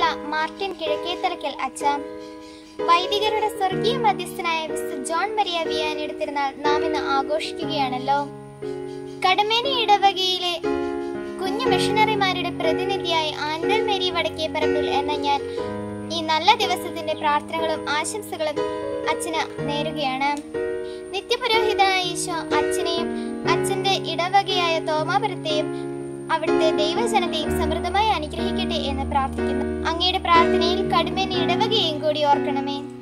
Martin കിഴക്കേത്തലയ്ക്കൽ അച്ഛ വൈദികരുടെ സ്വർഗീയ മധ്യസ്ഥനായ വിശുദ്ധ ജോൺ മരിയ വിയാനിയുടെ തിരുനാൾ നാം ഇന്ന് ആഘോഷിക്കുകയാണല്ലോ കടമേനി ഇടവകയിലെ കുഞ്ഞു മിഷണറിമാരുടെ പ്രതിനിധിയായി ആൻഡൽ മേരി വടക്കേ പറമ്പിൽ എന്ന ഞാൻ ഈ നല്ല ദിവസത്തിന്റെ പ്രാർത്ഥനകളും ആശംസകളും അച്ഛന് നേരുകയാണ് നിത്യപുരോഹിതനായ ഈശോ അച്ഛനെയും അച്ഛന്റെ ഇടവകയായ തോമാപുരത്തെയും അവിടുത്തെ ദൈവജനതയും സമൃദ്ധമായി അനുഗ്രഹിക്കട്ടെ എന്ന് പ്രാർത്ഥിക്കുന്നു അങ്ങയുടെ പ്രാർത്ഥനയിൽ കടുമേനി ഇടവകയും കൂടി ഓർക്കണമേ